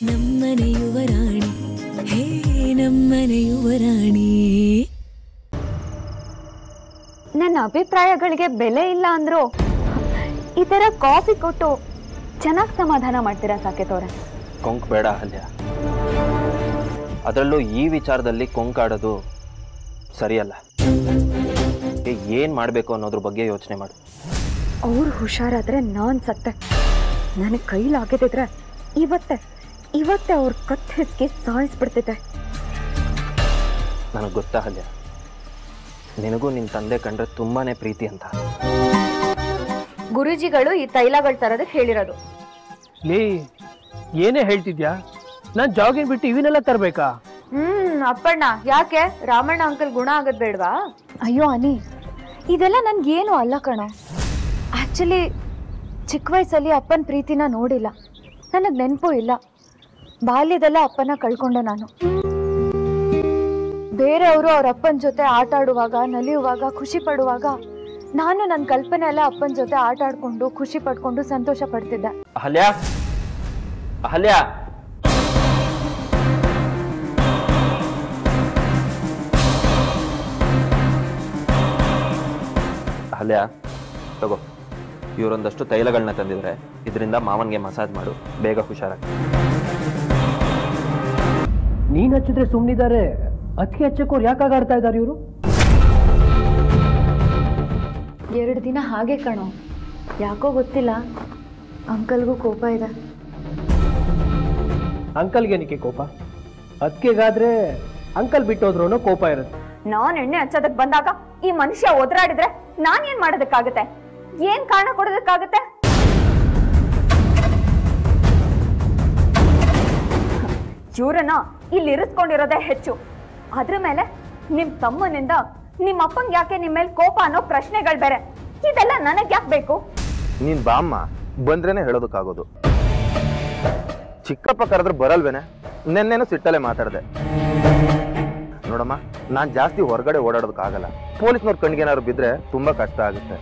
ನಮ್ಮನೆ ಯುವರಾಣಿ ಹೇ ನಮ್ಮನೆ ಯುವರಾಣಿ ನನ್ನ ಅಭಿಪ್ರಾಯಗಳಿಗೆ ಬೆಲೆ ಇಲ್ಲ ಅಂದ್ರು ಈ ತರ ಕಾಫಿ ಕೊಟ್ಟು ಚೆನ್ನಾಗಿ ಸಮಾಧಾನ ಮಾಡ್ತೀರಾ ಸಾಕೇತ್ ಅವ್ರೆ ಕೊಂಕ್ ಬೇಡ ಅಹಲ್ಯ ಅದರಲ್ಲೂ ಈ ವಿಚಾರದಲ್ಲಿ ಕೊಂಕಾಡೋದು ಸರಿಯಲ್ಲ ಏ, ಏನ್ ಮಾಡಬೇಕು ಅನ್ನೋದ್ರ ಬಗ್ಗೆ ಯೋಚನೆ ಮಾಡು ಅವ್ರು ಹುಷಾರಾದ್ರೆ ನಾನ್ ಸತ್ತೆ ನನಗೆ ಕೈಲಾಗದಿದ್ರೆ ಇವತ್ತೆ ಇವತ್ತೆ ಅವ್ರ ಕತ್ ಹೆಸ್ಗೆ ಸಾಯಿಸ್ಬಿಡ್ತಿದ್ದೆ ನನಗೆ ಗೊತ್ತಾ ಅಹಲ್ಯ ನಿನಗೂ ನಿನ್ನ ತಂದೆ ಕಂಡ್ರೆ ತುಂಬಾನೇ ಪ್ರೀತಿ ಅಂತ ಗುರೂಜಿಗಳು ಈ ತೈಲಗಳು ತರೋದಕ್ಕೆ ಹೇಳಿರೋದು ಲೇ ಏನೇ ಹೇಳ್ತಿದ್ಯಾ ನಾನ್ ಜಾಗಿಂಗ್ ಬಿಟ್ಟು ಇವನ್ನೆಲ್ಲ ತರ್ಬೇಕಾ ಹ್ಮ್ ಅಪ್ಪಣ್ಣ ಯಾಕೆ ರಾಮಣ್ಣ ಅಂಕಲ್ ಗುಣ ಆಗದ್ ಬೇಡ್ವಾ ಅಯ್ಯೋ ಅನಿ ಇದೆಲ್ಲ ನನ್ಗೇನು ಅಲ್ಲ ಕಣೋ ಆಕ್ಚುಲಿ ಚಿಕ್ಕ ವಯಸ್ಸಲ್ಲಿ ಅಪ್ಪನ ಪ್ರೀತಿನ ನೋಡಿಲ್ಲ ನನಗೆ ನೆನಪು ಇಲ್ಲ ಬಾಲ್ಯದಲ್ಲ ಅಪ್ಪನ ಕಳ್ಕೊಂಡೆ ನಾನು ಬೇರೆಯವರು ಅವ್ರ ಅಪ್ಪನ ಜೊತೆ ಆಟ ಆಡುವಾಗ ನಲಿಯುವಾಗ ಖುಷಿ ಪಡುವಾಗ ನಾನು ನನ್ನ ಕಲ್ಪನೆ ಎಲ್ಲ ಅಪ್ಪನ ಜೊತೆ ಆಟ ಆಡ್ಕೊಂಡು ಖುಷಿ ಪಡ್ಕೊಂಡು ಸಂತೋಷ ಪಡ್ತಿದ್ದೆ ಅಹಲ್ಯ ಅಹಲ್ಯ ಅಹಲ್ಯ ತಗೋ ಇವರೊಂದಷ್ಟು ತೈಲಗಳನ್ನ ತಂದಿದ್ರೆ ಇದರಿಂದ ಮಾವನ್ಗೆ ಮಸಾಜ್ ಮಾಡು ಬೇಗ ಹುಷಾರಾಗಿ ನೀನ್ ಹಚ್ಚಿದ್ರೆ ಸುಮ್ನಿದ್ದಾರೆ ಅದಕ್ಕೆ ಹಚ್ಚಕ್ಕೋರು ಯಾಕೆ ಆಗಾಡ್ತಾ ಇದ್ದಾರೆ ಇವರು ಎರಡು ದಿನ ಹಾಗೆ ಕಣೋ ಯಾಕೋ ಗೊತ್ತಿಲ್ಲ ಅಂಕಲ್ಗೂ ಕೋಪ ಇದೆ ಅಂಕಲ್ಗೆ ಏನಕ್ಕೆ ಕೋಪ ಅದಕ್ಕೆಗಾದ್ರೆ ಅಂಕಲ್ ಬಿಟ್ಟೋದ್ರು ಅನ್ನೋ ಕೋಪ ಇರುತ್ತೆ ನಾನ್ ಎಣ್ಣೆ ಹಚ್ಚೋದಕ್ ಬಂದಾಗ ಈ ಮನುಷ್ಯ ಒದರಾಡಿದ್ರೆ ನಾನ್ ಏನ್ ಮಾಡೋದಕ್ಕಾಗತ್ತೆ ಏನ್ ಕಾರಣ ಕೊಡೋದಕ್ಕಾಗತ್ತೆ ಇವ್ರನ್ನ ಇಲ್ಲಿ ಇರಿಸ್ಕೊಂಡಿರೋದೇ ಹೆಚ್ಚು ಅದ್ರ ಮೇಲೆ ನಿಮ್ ತಮ್ಮನಿಂದ ನಿಮ್ ಅಪ್ಪಂಗ್ ಯಾಕೆ ನಿಮ್ ಮೇಲೆ ಕೋಪ ಅನ್ನೋ ಪ್ರಶ್ನೆಗಳು ಬೇರೆ ಇದೆಲ್ಲ ನನಗ್ ಯಾಕೆ ಬೇಕು ನೀನ್ ಬಾಮ್ಮ ಬಂದ್ರೇನೆ ಹೇಳೋದಕ್ಕಾಗೋದು ಚಿಕ್ಕಪ್ಪ ಕರೆದ್ರೆ ಬರಲ್ವೇನೆ ನೆನ್ನೆನೂ ಸಿಟ್ಟಲ್ಲೇ ಮಾತಾಡ್ದೆ ನೋಡಮ್ಮ ನಾನ್ ಜಾಸ್ತಿ ಹೊರಗಡೆ ಓಡಾಡೋದಕ್ಕಾಗಲ್ಲ ಪೊಲೀಸ್ನವ್ರ ಕಣ್ಗೇನಾದ್ರು ಬಿದ್ರೆ ತುಂಬಾ ಕಷ್ಟ ಆಗುತ್ತೆ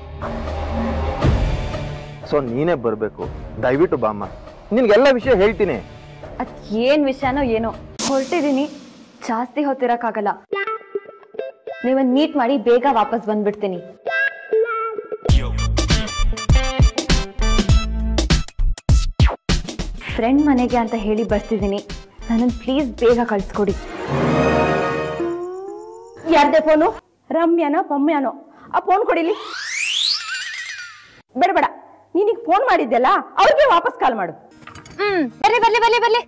ಸೊ ನೀನೇ ಬರ್ಬೇಕು ದಯವಿಟ್ಟು ಬಾಮ್ಮ ನಿನ್ಗೆಲ್ಲ ವಿಷಯ ಹೇಳ್ತೀನಿ ಅದ್ ಏನ್ ವಿಷಯನೋ ಏನೋ ಹೊರಟಿದೀನಿ ಜಾಸ್ತಿ ಹೊತ್ತಿರಕ್ಕಾಗಲ್ಲ ನೀವನ್ ಮೀಟ್ ಮಾಡಿ ಬೇಗ ವಾಪಸ್ ಬಂದ್ಬಿಡ್ತೀನಿ ಫ್ರೆಂಡ್ ಮನೆಗೆ ಅಂತ ಹೇಳಿ ಬರ್ತಿದ್ದೀನಿ ನನ್ನನ್ನು ಪ್ಲೀಸ್ ಬೇಗ ಕಳ್ಸ್ಕೊಡಿ ಯಾರ್ದೆ ಫೋನು ರಮ್ಯಾನೋ ಪಮ್ಯಾನೋ ಆ ಫೋನ್ ಕೊಡಿಲಿ ಬೇಡ ಬೇಡ ನೀನೀಗ ಫೋನ್ ಮಾಡಿದ್ದೆಲ್ಲ ಅವ್ರಿಗೆ ವಾಪಸ್ ಕಾಲ್ ಮಾಡು ಹ್ಮ್ ಬರ್ಲಿ ಬರ್ಲಿ ಬರ್ಲಿ ಬರ್ಲಿ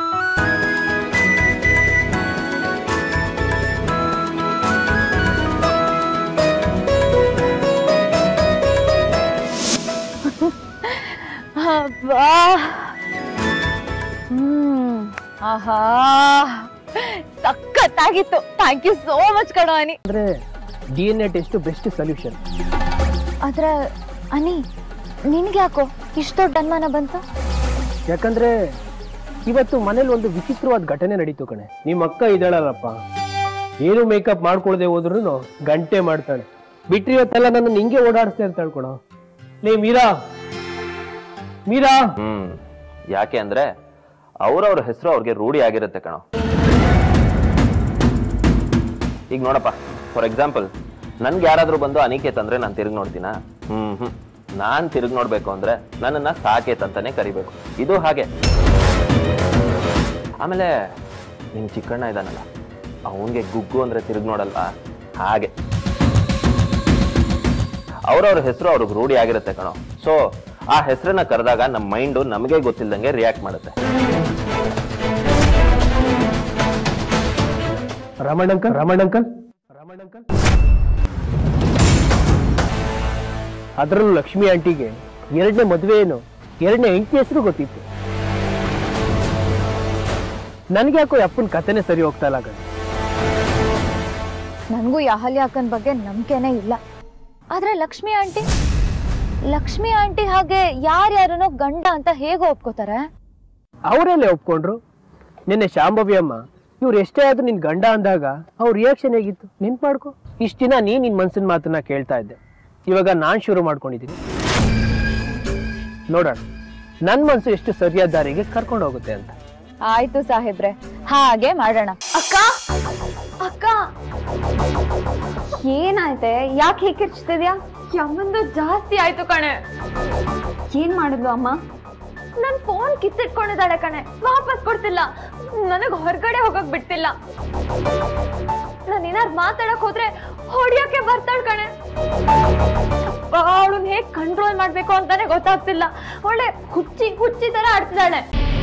ಅಬ್ಬಾ. ಹ್ಮ್ ಆಹಾ ಸಖತ್ತಾಗಿತ್ತು ಥ್ಯಾಂಕ್ ಯು ಸೋ ಮಚ್ ಕಣೋ ಅನಿ ಅಂದ್ರೆ D N A test best solution ಆದ್ರ ಅನಿ ನಿನ್ಗೆ ಯಾಕೋ ಇಷ್ಟು ದೊಡ್ಡ ಅನುಮಾನ ಬಂತು ಯಾಕಂದ್ರೆ ಇವತ್ತು ಮನೇಲಿ ಒಂದು ವಿಚಿತ್ರವಾದ ಘಟನೆ ನಡೀತು ಕಣೆ ನಿಮ್ಮ ಅಕ್ಕ ಇದ್ದಾಳಲ್ಲಪ್ಪ ಏನು ಮೇಕಪ್ ಮಾಡ್ಕೊಳ್ದೆ ಹೋದ್ರು ಗಂಟೆ ಮಾಡ್ತಾಳೆ ಬಿಟ್ರಿ ಇವತ್ತೆಲ್ಲ ನನ್ನ ಹಿಂಗೆ ಓಡಾಡಿಸ್ತಾ ಇರ್ತಾಳೆ ಕೊಡ ಲೇ ಮೀರಾ ಮೀರಾ ಹ್ಮ್ ಯಾಕೆ ಅಂದ್ರೆ ಅವ್ರವ್ರ ಹೆಸರು ಅವ್ರಿಗೆ ರೂಢಿ ಆಗಿರುತ್ತೆ ಕಣೋ ಈಗ ನೋಡಪ್ಪ ಫಾರ್ ಎಕ್ಸಾಂಪಲ್ ನನ್ಗೆ ಯಾರಾದ್ರೂ ಬಂದು ಅನಿಕೇತ್ ಅಂದ್ರೆ ನಾನು ತಿರುಗಿ ನೋಡ್ತೀನಾ ಹ್ಮ್ ಹ್ಮ್ ನಾನ್ ತಿರುಗಿ ನೋಡ್ಬೇಕು ಅಂದ್ರೆ ನನ್ನನ್ನ ಸಾಕೇತ್ ಅಂತಾನೆ ಕರಿಬೇಕು ಇದು ಹಾಗೆ ಆಮೇಲೆ ನಿಮ್ ಚಿಕ್ಕಣ್ಣ ಇದಾನಲ್ಲ ಅವನ್ಗೆ ಗುಗ್ಗು ಅಂದ್ರೆ ತಿರುಗಿ ನೋಡಲ್ವಾ ಹಾಗೆ ಅವ್ರವ್ರ ಹೆಸರು ಅವ್ರಿಗೆ ರೂಢಿ ಆಗಿರುತ್ತೆ ಕಣೋ ಸೊ ಆ ಹೆಸರನ್ನ ಕರೆದಾಗ ನಮ್ಮ ಮೈಂಡು ನಮಗೆ ಗೊತ್ತಿಲ್ದಂಗೆ ರಿಯಾಕ್ಟ್ ಮಾಡುತ್ತೆ Raman uncle Raman uncle Raman uncle ಅದರಲ್ಲೂ ಲಕ್ಷ್ಮಿ ಆಂಟಿಗೆ ಎರಡನೇ ಮದುವೆ ಏನು ಎರಡನೇ ಹೆಂಡತಿ ಹೆಸರು ಗೊತ್ತಿತ್ತು ನನ್ಗೆ ಯಾಕೋ ಅಪ್ಪನ ಕಥೆನೇ ಸರಿ ಹೋಗ್ತಾ ಇಲ್ಲ ಕಣೆ. ನನಗೂ ಯಾಹಲ್ಯ ಅಕ್ಕನ ಬಗ್ಗೆ ನಂಬಿಕೆನೇ ಇಲ್ಲ ಆದ್ರೆ ಲಕ್ಷ್ಮಿ ಆಂಟಿ ಲಕ್ಷ್ಮಿ ಆಂಟಿ ಹಾಗೆ ಯಾರ್ಯಾರನೋ ಗಂಡ ಅಂತ ಹೇಗೆ ಒಪ್ಕೋತಾರೆ ಅವರೆಲ್ಲೇ ಒಪ್ಕೊಂಡ್ರು ನಿನ್ನೆ ಶಾಂಭವಿ ಅಮ್ಮ ಇವ್ರು ಎಷ್ಟೇ ಆದ್ರೂ ನಿನ್ ಗಂಡ ಅಂದಾಗ ಅವ್ರ ರಿಯಾಕ್ಷನ್ ಹೇಗಿತ್ತು ನೆನ್ಪು ಮಾಡ್ಕೊ ಇಷ್ಟ ದಿನ ನೀ ನಿನ್ ಮನ್ಸಿನ ಮಾತನ್ನ ಕೇಳ್ತಾ ಇದ್ದೆ ಇವಾಗ ನಾನ್ ಶುರು ಮಾಡ್ಕೊಂಡಿದ್ದೀನಿ ನೋಡೋಣ ನನ್ ಮನ್ಸು ಎಷ್ಟು ಸರಿಯಾದ ದಾರಿಗೆ ಕರ್ಕೊಂಡು ಹೋಗುತ್ತೆ ಅಂತ ಆಯ್ತು ಸಾಹೇಬ್ರೆ ಹಾಗೆ ಮಾಡೋಣ ಅಕ್ಕ ಅಕ್ಕ ಏನಾಯ್ತೆ ಯಾಕೆ ಹೀಗೆ ಕಿರ್ಚ್ತಿದ್ಯಾ ಅಮ್ಮಂದು ಜಾಸ್ತಿ ಆಯ್ತು ಕಣೆ ಏನ್ ಮಾಡಿದ್ಲು ಅಮ್ಮ ನನ್ ಫೋನ್ ಕಿತ್ತಿಟ್ಕೊಂಡಿದ್ದಾಳೆ ಕಣೆ ವಾಪಸ್ ಕೊಡ್ತಿಲ್ಲ ನನಗ್ ಹೊರಗಡೆ ಹೋಗಕ್ ಬಿಡ್ತಿಲ್ಲ ನಾನು ಏನಾರು ಮಾತಾಡಕ್ ಹೋದ್ರೆ ಹೊಡಿಯಕ್ಕೆ ಬರ್ತಾಳ ಕಣೆ ಅವಳನ್ನ ಹೇಗ್ ಕಂಟ್ರೋಲ್ ಮಾಡ್ಬೇಕು ಅಂತಾನೆ ಗೊತ್ತಾಗ್ತಿಲ್ಲ ಒಳ್ಳೆ ಹುಚ್ಚಿ ಹುಚ್ಚಿ ತರ ಆಡ್ತಿದ್ದಾಳೆ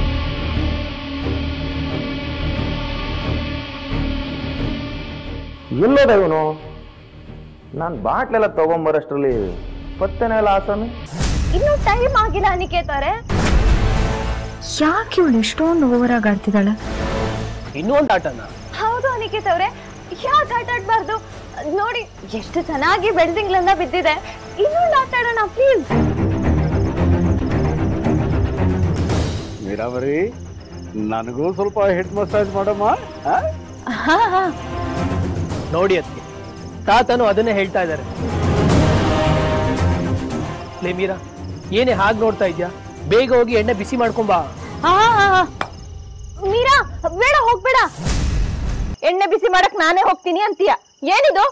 ಎಲ್ಲೋದ ಇವನು ನಾನು ಬಾಟ್ಲೆಲ್ಲ ತಗೊಂಬರಷ್ಟರಲ್ಲಿ ಪತ್ತೆನೇ ಇಲ್ಲ ಆಸಾಮಿ ಇನ್ನು ಟೈಮ್ ಆಗಿಲ್ಲ ಅನಿಕೇತಾರೆ ಯಾಕೆ ಇವಳು ಇಷ್ಟೊಂದು ಓವರ್ ಆಗಿ ಆಡ್ತಿದ್ದಾಳೆ ಇನ್ನೂ ಒಂದು ಆಟನ ಹೌದು ಅನಿಕೇತ್ ಅವ್ರೆ ಯಾಕೆ ಆಟ ಆಡ್ಬಾರ್ದು ನೋಡಿ ಎಷ್ಟು ಚೆನ್ನಾಗಿ ಬೆಳ್ದಿಂಗ್ಲನ್ನ ಬಿದ್ದಿದೆ ಇನ್ನೊಂದು ಆಟ ಆಡೋಣ ಪ್ಲೀಸ್ ನೀರಾವರಿ ನನಗೂ ಸ್ವಲ್ಪ ಹೆಡ್ ಮಸಾಜ್ ಮಾಡಮ್ಮ ಆ? ಹಾ ಹಾ ನೋಡಿ ಅದಕ್ಕೆ ತಾತನು ಅದನ್ನೇ ಹೇಳ್ತಾ ಇದ್ದಾರೆ ಲೇ ಮೀರಾ ಏನೇ ಹಾಗೆ ನೋಡ್ತಾ ಇದ್ಯಾ ಬೇಗ ಹೋಗಿ ಎಣ್ಣೆ ಬಿಸಿ ಮಾಡ್ಕೊಂಬಾ ಹಾ ಹಾ ಹಾ ಮೀರಾ ಬೇಡ ಹೋಗ್ಬೇಡ ಎಣ್ಣೆ ಬಿಸಿ ಮಾಡಕ್ ನಾನೇ ಹೋಗ್ತೀನಿ ಅಂತೀಯ ಏನಿದು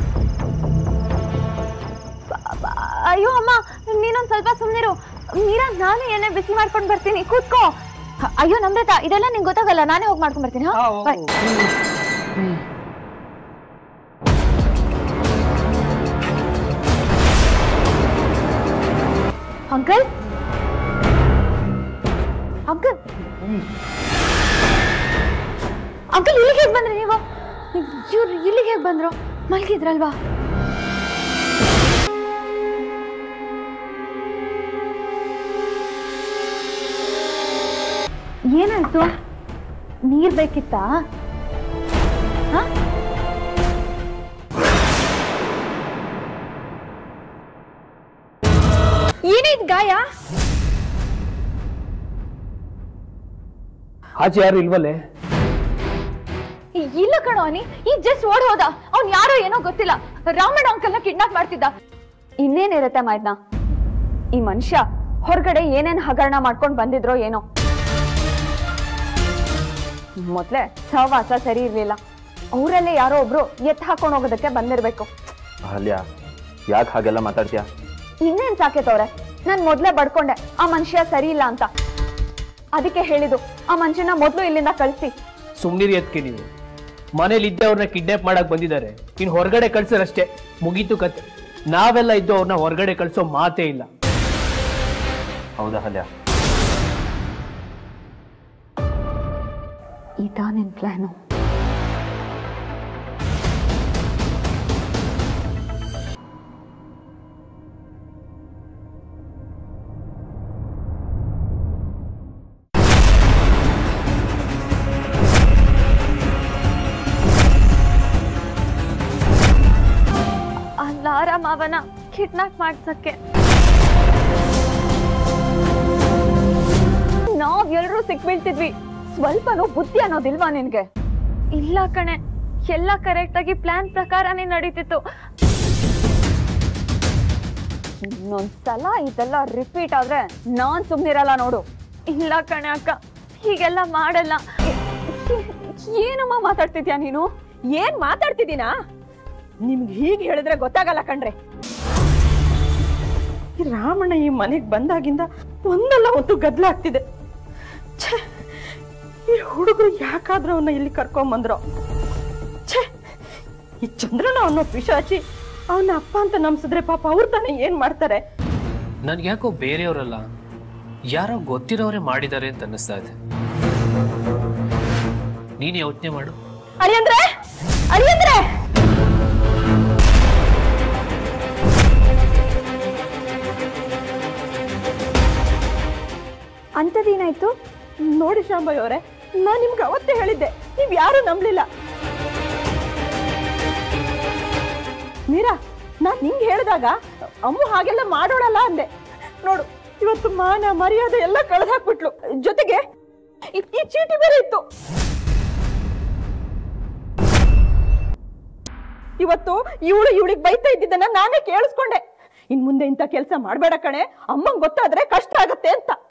ಬ- ಬ- ಅಯ್ಯೋ ಅಮ್ಮ ನೀನೊಂದ್ ಸ್ವಲ್ಪ ಸುಮ್ನಿರು ಮೀರಾ ನಾನೇ ಎಣ್ಣೆ ಬಿಸಿ ಮಾಡ್ಕೊಂಡ್ ಬರ್ತೀನಿ ಕೂತ್ಕೋ ಹ, ಅಯ್ಯೋ ನಮ್ರತ ಇದೆಲ್ಲ ನಿಂಗೆ ಗೊತ್ತಾಗಲ್ಲ ನಾನೇ ಹೋಗಿ ಮಾಡ್ಕೊಂಡ್ ಬರ್ತೀನಿ ಹಾ ಬಾಯ್. ಅಂಕಲ್ ಅಂಕಲ್ ಅಂಕಲ್ ಇಲ್ಲಿಗೆ ಹೇಗ್ ಬಂದ್ರಿ ನೀವು ಇವ್ರು ಇಲ್ಲಿಗೆ ಹೇಗ್ ಬಂದ್ರು ಮಲ್ಗಿದ್ರಲ್ವಾ ಏನಾಯ್ತು ನೀರ್ ಬೇಕಿತ್ತಾ ಹ? ಏನಿದ್ ಗಾಯ ಆಚೆ ಯಾರು ಇಲ್ವಲ್ಲೇ ಇಲ್ಲ ಕಣೋ ಅವನಿ ಈಗ ಜಸ್ಟ್ ಓಡ್ ಹೋದ ಅವ್ನ್ ಯಾರೋ ಏನೋ ಗೊತ್ತಿಲ್ಲ ರಾಮಣ್ಣ ಅಂಕಲ್ನ ಕಿಡ್ನಾಪ್ ಮಾಡ್ತಿದ್ದ ಇನ್ನೇನಿರತ್ತೆ ಮಾಯ್ನ ಈ ಮನುಷ್ಯ ಹೊರಗಡೆ ಏನೇನ್ ಹಗರಣ ಮಾಡ್ಕೊಂಡ್ ಬಂದಿದ್ರೋ ಏನೋ ಮೊದ್ಲೇ ಸಹವಾಸ ಸರಿ ಇರ್ಲಿಲ್ಲ ಅವರಲ್ಲೇ ಯಾರೋ ಒಬ್ರು ಎತ್ ಹಾಕೊಂಡ್ ಹೋಗೋದಕ್ಕೆ ಬಂದಿರ್ಬೇಕು ಅಹಲ್ಯ ಯಾಕೆ ಹಾಗೆಲ್ಲ ಮಾತಾಡ್ತೀಯಾ ಇನ್ನೇನ್ ಸಾಕೇತವ್ರೆ ನಾನ್ ಮೊದ್ಲೇ ಬಡ್ಕೊಂಡೆ ಆ ಮನುಷ್ಯ ಸರಿ ಇಲ್ಲ ಅಂತ ಅದಕ್ಕೆ ಹೇಳಿದ್ದು ಆ ಮನುಷ್ಯನ ಮೊದ್ಲು ಇಲ್ಲಿಂದ ಕಳ್ಸಿ ಸುಮ್ನಿರಿ ಅದಕ್ಕೆ ನೀವು ಮನೇಲಿ ಇದ್ದೆ ಅವ್ರನ್ನ ಕಿಡ್ನಾಪ್ ಮಾಡಕ್ ಬಂದಿದ್ದಾರೆ ಇನ್ ಹೊರಗಡೆ ಕಳ್ಸರಷ್ಟೇ ಮುಗೀತು ಕತೆ ನಾವೆಲ್ಲ ಇದ್ದು ಅವ್ರನ್ನ ಹೊರಗಡೆ ಕಳ್ಸೋ ಮಾತೇ ಇಲ್ಲ ಹೌದಾ ಅಹಲ್ಯ ಇದಾ ನಿನ್ ಪ್ಲಾನು ಅಲ್ಲಾರ ಮಾವನ ಕಿಡ್ನಾಪ್ ಮಾಡ್ಸಕ್ಕೆ ನಾವ್ ಎಲ್ರೂ ಸಿಕ್ಬೀಳ್ತಿದ್ವಿ ಸ್ವಲ್ಪನೂ ಬುದ್ಧಿ ಅನ್ನೋದಿಲ್ವಾ ನಿನ್ಗೆ ಇಲ್ಲ ಕಣೆ ಎಲ್ಲ ಕರೆಕ್ಟ್ ಆಗಿ ಪ್ಲಾನ್ ಪ್ರಕಾರನೇ ನಡೀತಿತ್ತು ಇನ್ನೊಂದ್ಸಲ ಇದೆಲ್ಲ ರಿಪೀಟ್ ಆದ್ರೆ ನಾನ್ ಸುಮ್ನಿರಲ್ಲ ನೋಡು ಇಲ್ಲ ಕಣೆ ಅಕ್ಕ ಹೀಗೆಲ್ಲ ಮಾಡಲ್ಲ ಏನಮ್ಮ ಮಾತಾಡ್ತಿದ್ಯಾ ನೀನು ಏನ್ ಮಾತಾಡ್ತಿದ್ದೀನಾ ನಿಮ್ಗೆ ಹೀಗೆ ಹೇಳಿದ್ರೆ ಗೊತ್ತಾಗಲ್ಲ ಕಣ್ರೆ ಈ ರಾಮಣ್ಣ ಈ ಮನೆಗೆ ಬಂದಾಗಿಂದ ಒಂದಲ್ಲ ಒಂದು ಗದ್ಲಾಗ್ತಿದೆ ಛೇ ಈ ಹುಡುಗರು ಯಾಕಾದ್ರೂ ಅವನ್ನ ಇಲ್ಲಿ ಕರ್ಕೊಂಬಂದ್ರು ಛೇ ಈ ಚಂದ್ರನ ಅನ್ನೋ ಪಿಶಾಚಿ ಅವನ ಅಪ್ಪ ಅಂತ ನಂಬಿಸಿದ್ರೆ ಪಾಪ ಅವ್ರು ತಾನೇ ಏನ್ ಮಾಡ್ತಾರೆ ನನ್ಗೆ ಯಾಕೋ ಬೇರೆಯವರಲ್ಲ ಯಾರೋ ಗೊತ್ತಿರೋರೇ ಮಾಡಿದ್ದಾರೆ ಅಂತ ಅನ್ನಿಸ್ತಾ ಇದೆ ನೀನ್ ಯೋಚನೆ ಮಾಡು ಅಳಿಯಂದ್ರೆ ಅಳಿಯಂದ್ರೆ ಅಂಥದ್ದೇನಾಯ್ತು ನೋಡಿ ಶಾಂಬಾಯ್ ಅವರೇ ನಾನ್ ನಿಮ್ಗೆ ಅವತ್ತೇ ಹೇಳಿದ್ದೆ ನೀವ್ ಯಾರು ನಂಬ್ಲಿಲ್ಲ ಮೀರಾ ನಾನ್ ನಿಂಗೆ ಹೇಳಿದಾಗ ಅಮ್ಮು ಹಾಗೆಲ್ಲ ಮಾಡೋಳಲ್ಲ ಅಂದೆ ನೋಡು ಇವತ್ತು ಮಾನ ಮರ್ಯಾದೆ ಎಲ್ಲ ಕಳೆದು ಹಾಕ್ಬಿಟ್ಲು ಜೊತೆಗೆ ಈ- ಈ ಚೀಟಿ ಬೇರೆ ಇತ್ತು ಇವತ್ತು ಇವಳು ಇವಳಿಗೆ ಬೈತಾ ಇದ್ದಿದ್ದನ್ನ ನಾನೇ ಕೇಳಿಸ್ಕೊಂಡೆ ಇನ್ ಮುಂದೆ ಇಂಥ ಕೆಲಸ ಮಾಡ್ಬೇಡ ಕಣೆ ಅಮ್ಮಂಗ್ ಗೊತ್ತಾದ್ರೆ ಕಷ್ಟ ಆಗತ್ತೆ ಅಂತ